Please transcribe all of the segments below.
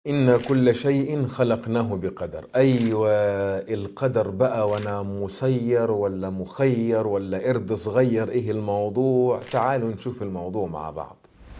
إن كل شيء خلقناه بقدر أيوة القدر بقى وأنا مسير ولا مخير ولا قرد صغير إيه الموضوع تعالوا نشوف الموضوع مع بعض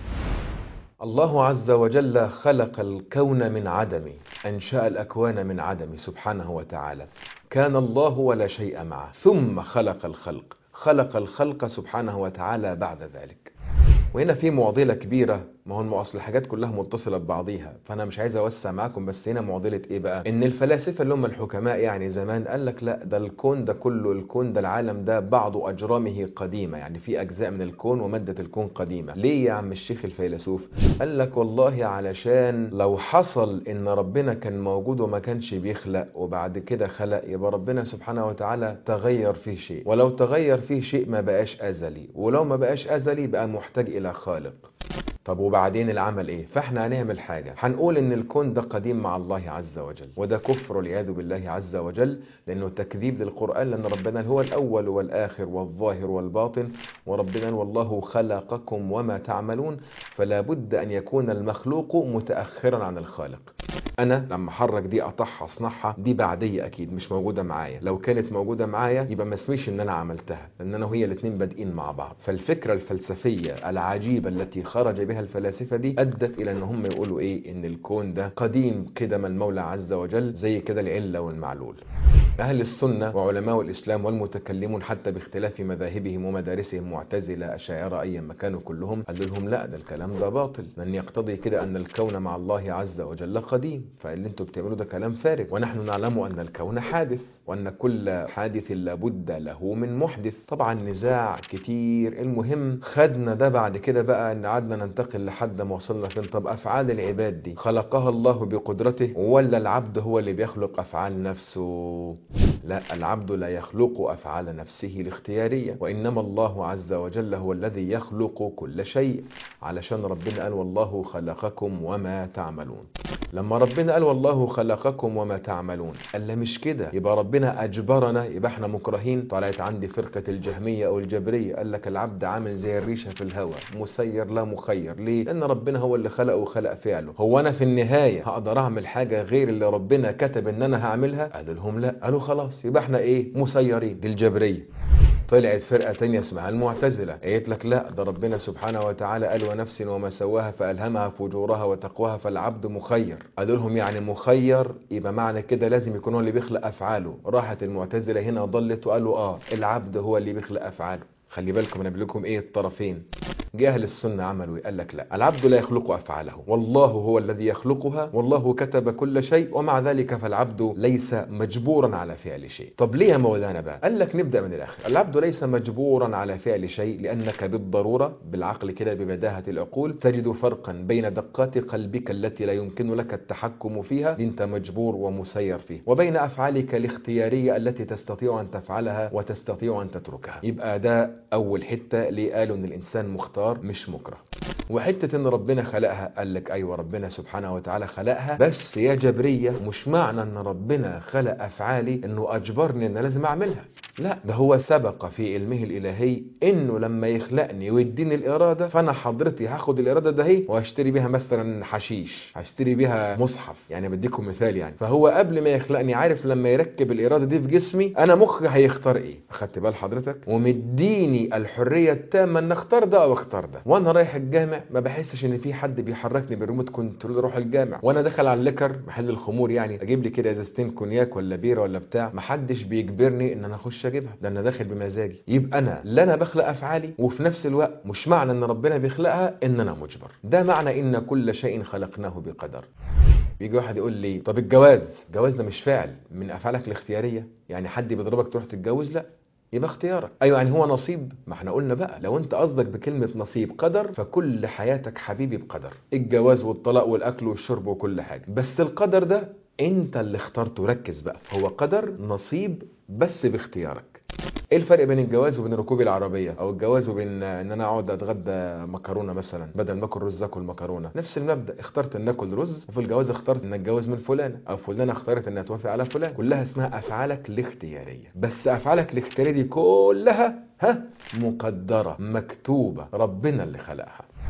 الله عز وجل خلق الكون من عدم أنشأ الأكوان من عدم سبحانه وتعالى كان الله ولا شيء معه ثم خلق الخلق خلق الخلق سبحانه وتعالى بعد ذلك وهنا في معضلة كبيرة ما هو اصل الحاجات كلها متصله ببعضيها فانا مش عايز اوسع معاكم بس هنا معضله ايه بقى ان الفلاسفه اللي هم الحكماء يعني زمان قال لك لا ده الكون ده كله الكون ده العالم ده بعض اجرامه قديمه يعني في اجزاء من الكون وماده الكون قديمه ليه يا عم الشيخ الفيلسوف قال لك والله علشان لو حصل ان ربنا كان موجود وما كانش بيخلق وبعد كده خلق يبقى ربنا سبحانه وتعالى تغير فيه شيء ولو تغير فيه شيء ما بقاش ازلي ولو ما بقاش ازلي بقى محتاج الى خالق طب وبعدين العمل ايه فاحنا هنعمل حاجة هنقول ان الكون ده قديم مع الله عز وجل وده كفر والعياذ بالله عز وجل لانه تكذيب للقرآن لان ربنا هو الاول والاخر والظاهر والباطن وربنا والله خلقكم وما تعملون فلا بد ان يكون المخلوق متأخرا عن الخالق انا لما احرك دي اطحها اصنعها دي بعدية اكيد مش موجودة معايا لو كانت موجودة معايا يبقى ما اسميش ان انا عملتها لان انا وهي الاثنين بادئين مع بعض فالفكرة الفلسفية العجيبة التي خرج بها الفلاسفة دي أدت إلى أن هم يقولوا إيه إن الكون ده قديم كده من المولى عز وجل زي كده العلة والمعلول أهل السنة وعلماء الإسلام والمتكلمون حتى باختلاف مذاهبهم ومدارسهم معتزلة أشاعرة أي مكان كلهم قالوا لهم لا ده الكلام ده باطل لأن يقتضي كده أن الكون مع الله عز وجل قديم فاللي انتم بتعملوه ده كلام فارغ ونحن نعلم أن الكون حادث وأن كل حادث لابد له من محدث طبعا نزاع كتير المهم خدنا ده بعد كده بقى ان قعدنا ننتقل لحد ما وصلنا فين طب أفعال العباد دي خلقها الله بقدرته ولا العبد هو اللي بيخلق أفعال نفسه لا العبد لا يخلق أفعال نفسه الاختيارية وإنما الله عز وجل هو الذي يخلق كل شيء علشان ربنا قال والله خلقكم وما تعملون لما ربنا قال والله خلقكم وما تعملون قال لا مش كده يبقى ربنا أجبرنا يبقى احنا مكرهين طلعت عندي فرقة الجهمية أو الجبرية قال لك العبد عامل زي الريشة في الهواء مسير لا مخير ليه؟ لأن ربنا هو اللي خلقه وخلق فعله هو أنا في النهاية هقدر أعمل حاجة غير اللي ربنا كتب إن أنا هعملها قالوا لهم لا قالوا خلاص يبقى احنا إيه مسيرين دي الجبرية طلعت فرقة تانية اسمها المعتزلة قالت لك لا ده ربنا سبحانه وتعالى قال ونفس وما سواها فألهمها فجورها وتقواها فالعبد مخير قالوا لهم يعني مخير يبقى معنى كده لازم يكون هو اللي بيخلق أفعاله راحت المعتزلة هنا ضلت وقالوا آه العبد هو اللي بيخلق أفعاله خلي بالكم انا بقول لكم ايه الطرفين جه اهل السنه عملوا ايه قال لك لا العبد لا يخلق افعاله والله هو الذي يخلقها والله كتب كل شيء ومع ذلك فالعبد ليس مجبورا على فعل شيء طب ليه يا مولانا بقى قال لك نبدا من الاخر العبد ليس مجبورا على فعل شيء لانك بالضروره بالعقل كده ببداهه العقول تجد فرقا بين دقات قلبك التي لا يمكن لك التحكم فيها دي انت مجبور ومسير فيه وبين افعالك الاختياريه التي تستطيع ان تفعلها وتستطيع ان تتركها يبقى ده اول حته ليه قالوا ان الانسان مختار مش مكره وحته ان ربنا خلقها قال لك ايوه ربنا سبحانه وتعالى خلقها بس يا جبريه مش معنى ان ربنا خلق افعالي انه اجبرني ان لازم اعملها لا ده هو سبق في علمه الالهي انه لما يخلقني ويديني الاراده فانا حضرتي هاخد الاراده ده هي واشتري بيها مثلا حشيش هشتري بيها مصحف يعني بديكم مثال يعني فهو قبل ما يخلقني عارف لما يركب الاراده دي في جسمي انا مخي هيختار ايه اخدت بال حضرتك ومديني الحريه التامه ان اختار ده او اختار ده وانا رايح الجامع ما بحسش ان في حد بيحركني بالريموت كنترول اروح الجامع وانا داخل على الليكر محل الخمور يعني اجيب لي كده ازازتين كونياك ولا بيره ولا بتاع ما حدش بيجبرني ان انا اخش اجيبها ده انا داخل بمزاجي يبقى انا لا انا بخلق افعالي وفي نفس الوقت مش معنى ان ربنا بيخلقها ان انا مجبر ده معنى ان كل شيء خلقناه بقدر بيجي واحد يقول لي طب الجواز الجواز ده مش فعل من افعالك الاختياريه يعني حد بيضربك تروح تتجوز لا يبقى اختيارك ايوه يعني هو نصيب ما احنا قلنا بقى لو انت قصدك بكلمه نصيب قدر فكل حياتك حبيبي بقدر الجواز والطلاق والاكل والشرب وكل حاجه بس القدر ده انت اللي اخترته ركز بقى هو قدر نصيب بس باختيارك ايه الفرق بين الجواز وبين ركوب العربيه او الجواز وبين ان انا اقعد اتغدى مكرونه مثلا بدل ما اكل رز اكل مكرونه نفس المبدا اخترت ان اكل رز وفي الجواز اخترت ان اتجوز من فلان او فلانه اختارت انها توافق على فلان كلها اسمها افعالك الاختياريه بس افعالك الاختياريه دي كلها ها مقدره مكتوبه ربنا اللي خلقها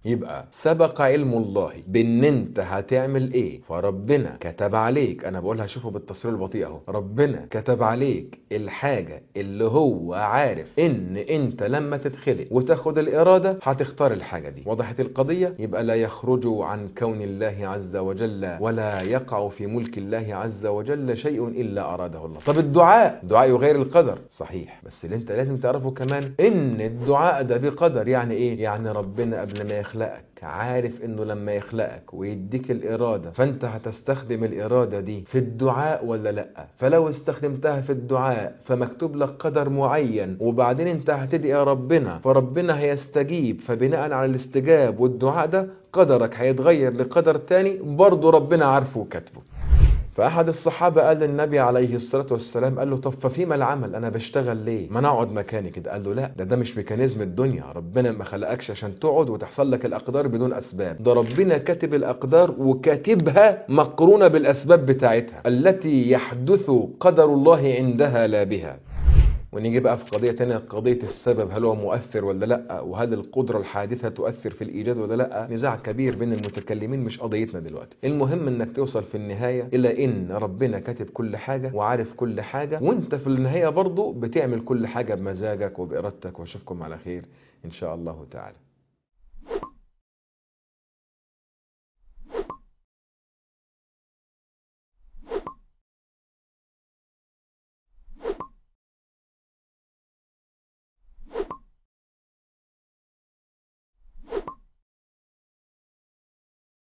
يبقى سبق علم الله بان انت هتعمل ايه فربنا كتب عليك انا بقولها شوفوا بالتصوير البطيء اهو ربنا كتب عليك الحاجة اللي هو عارف ان انت لما تتخلق وتاخد الاراده هتختار الحاجه دي وضحت القضيه يبقى لا يخرج عن كون الله عز وجل ولا يقع في ملك الله عز وجل شيء الا اراده الله طب الدعاء دعاء يغير القدر صحيح بس اللي انت لازم تعرفه كمان ان الدعاء ده بقدر يعني ايه يعني ربنا قبل ما يخلقك عارف انه لما يخلقك ويديك الاراده فانت هتستخدم الاراده دي في الدعاء ولا لا فلو استخدمتها في الدعاء فمكتوب لك قدر معين وبعدين انت هتدعي ربنا فربنا هيستجيب فبناء على الاستجاب والدعاء ده قدرك هيتغير لقدر تاني برضه ربنا عارفه وكاتبه فأحد الصحابة قال للنبي عليه الصلاة والسلام قال له طب ففيما العمل أنا بشتغل ليه؟ ما أنا أقعد مكاني كده قال له لا ده ده مش ميكانيزم الدنيا ربنا ما خلقكش عشان تقعد وتحصل لك الأقدار بدون أسباب ده ربنا كاتب الأقدار وكاتبها مقرونة بالأسباب بتاعتها التي يحدث قدر الله عندها لا بها ونيجي بقى في قضية تانية قضية السبب هل هو مؤثر ولا لا وهل القدرة الحادثة تؤثر في الإيجاد ولا لا نزاع كبير بين المتكلمين مش قضيتنا دلوقتي المهم انك توصل في النهاية إلى إن ربنا كاتب كل حاجة وعارف كل حاجة وانت في النهاية برضو بتعمل كل حاجة بمزاجك وبإرادتك واشوفكم على خير إن شاء الله تعالى